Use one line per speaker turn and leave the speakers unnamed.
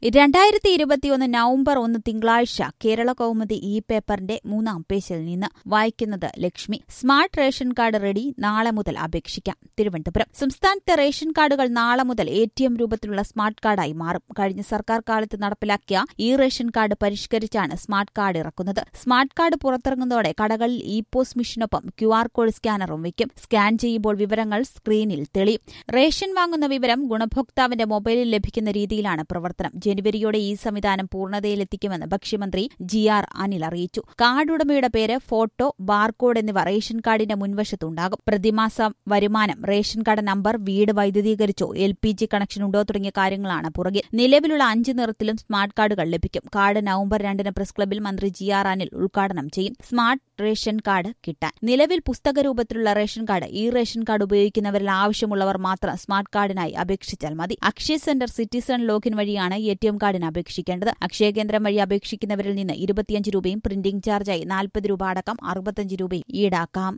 രണ്ടായിരത്തി ഇരുപത്തിയൊന്ന് നവംബർ ഒന്ന് തിങ്കളാഴ്ച കേരള കൗമുദി ഇ പേപ്പറിന്റെ മൂന്നാം പേജിൽ നിന്ന് വായിക്കുന്നത് Lakshmi smart ration card ready നാളെ മുതൽ അപേക്ഷിക്കാം തിരുവനന്തപുരം സംസ്ഥാനത്തെ റേഷൻ കാർഡുകൾ നാളെ മുതൽ എ ടി എം രൂപത്തിലുള്ള സ്മാർട്ട് കാർഡായി മാറും കഴിഞ്ഞ സർക്കാർ കാലത്ത് നടപ്പിലാക്കിയ ഇ റേഷൻ കാർഡ് പരിഷ്കരിച്ചാണ് സ്മാർട്ട് കാർഡ് ഇറക്കുന്നത് സ്മാർട്ട് കാർഡ് പുറത്തിറങ്ങുന്നതോടെ കടകളിൽ ഇ പോസ്റ്റ് മെഷീനൊപ്പം ക്യു ആർ കോഡ് സ്കാനറും വയ്ക്കും സ്കാൻ ചെയ്യുമ്പോൾ വിവരങ്ങൾ സ്ക്രീനിൽ തെളിയും റേഷൻ വാങ്ങുന്ന വിവരം ഗുണഭോക്താവിന്റെ മൊബൈലിൽ ലഭിക്കുന്ന രീതിയിലാണ് പ്രവർത്തനം ജനുവരിയോടെ ഈ സംവിധാനം പൂർണ്ണതയിലെത്തിക്കുമെന്ന് ഭക്ഷ്യമന്ത്രി ജി ആർ അനിൽ അറിയിച്ചു കാർഡ് ഉടമയുടെ പേര് ഫോട്ടോ ബാർകോഡ് എന്നിവ റേഷൻ കാർഡിന്റെ മുൻവശത്തുണ്ടാകും പ്രതിമാസ വരുമാനം റേഷൻ കാർഡ് നമ്പർ വീട് വൈദ്യുതീകരിച്ചോ എൽ പി ജി കണക്ഷൻ ഉണ്ടോ തുടങ്ങിയ കാര്യങ്ങളാണ് പുറകിൽ നിലവിലുള്ള അഞ്ച് നിറത്തിലും സ്മാർട്ട് കാർഡുകൾ ലഭിക്കും കാർഡ് നവംബർ രണ്ടിന് പ്രസ് ക്ലബിൽ മന്ത്രി ജി ആർ അനിൽ ഉദ്ഘാടനം ചെയ്യും സ്മാർട്ട് റേഷൻ കാർഡ് കിട്ടാൻ നിലവിൽ പുസ്തക രൂപത്തിലുള്ള റേഷൻ കാർഡ് ഈ റേഷൻ കാർഡ് ഉപയോഗിക്കുന്നവരിൽ ആവശ്യമുള്ളവർ മാത്രം സ്മാർട്ട് കാർഡിനായി അപേക്ഷിച്ചാൽ മതി അക്ഷയ സെന്റർ സിറ്റിസൺ ലോഗിൻ വഴിയാണ് എ ടി എം കാർഡിന് അപേക്ഷിക്കേണ്ടത് അക്ഷയ കേന്ദ്രം വഴി അപേക്ഷിക്കുന്നവരിൽ നിന്ന് ഇരുപത്തിയഞ്ച് രൂപയും പ്രിന്റിംഗ് ചാർജായി നാൽപ്പത് രൂപ അടക്കം അറുപത്തഞ്ച് രൂപയും ഈടാക്കാം